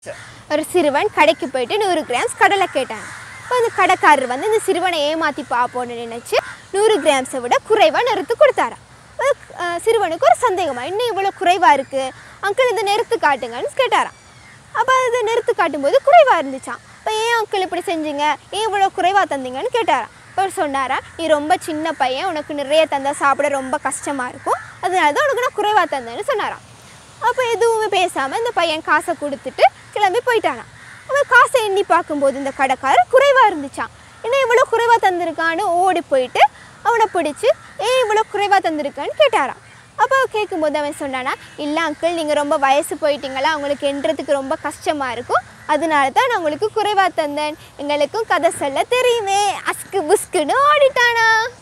ஒரு சிறுவன் கடைக்கு போயிட்டு நூறு கிராம்ஸ் கடலை கேட்டான் அப்போ அந்த கடைக்காரர் வந்து இந்த சிறுவனை ஏமாற்றி பார்ப்போன்னு நினச்சி நூறு கிராம்ஸை விட குறைவாக நிறுத்து கொடுத்தாராம் அது, அஹ், சிறுவனுக்கு ஒரு சந்தேகமா இன்னும் இவ்வளோ குறைவாக இருக்குது அங்கிள் இந்த நிறுத்து காட்டுங்கன்னு கேட்டாராம் அப்போ அது நிறுத்து காட்டும்போது குறைவாக இருந்துச்சாம் இப்போ ஏன் அங்கிள் இப்படி செஞ்சீங்க ஏன் இவ்வளோ குறைவாக தந்தீங்கன்னு கேட்டாராம் அவர் சொன்னாரா நீ ரொம்ப சின்ன பையன் உனக்கு நிறைய தந்தா சாப்பிட ரொம்ப கஷ்டமாக இருக்கும் அதனால தான் உனக்கு நான் குறைவாக தந்தேன்னு சொன்னாராம் அப்போ எதுவுமே பேசாமல் இந்த பையன் காசை கொடுத்துட்டு கிளம்பி போயிட்டானாம் அவன் காசை எண்ணி பார்க்கும்போது இந்த கடைக்காரர் குறைவாக இருந்துச்சான் என்ன இவ்வளோ குறைவாக தந்திருக்கான்னு ஓடி போயிட்டு அவனை பிடிச்சி ஏன் இவ்வளோ குறைவாக தந்திருக்கான்னு கேட்டாராம் அப்போ கேட்கும்போது அவன் சொன்னானா இல்லை அங்கிள் நீங்கள் ரொம்ப வயசு போயிட்டீங்களா உங்களுக்கு எண்றதுக்கு ரொம்ப கஷ்டமாக இருக்கும் அதனால தான் நான் உங்களுக்கு குறைவாக தந்தேன் எங்களுக்கும் கதை சொல்ல தெரியுமே அஸ்கு புஸ்குன்னு ஓடிட்டானா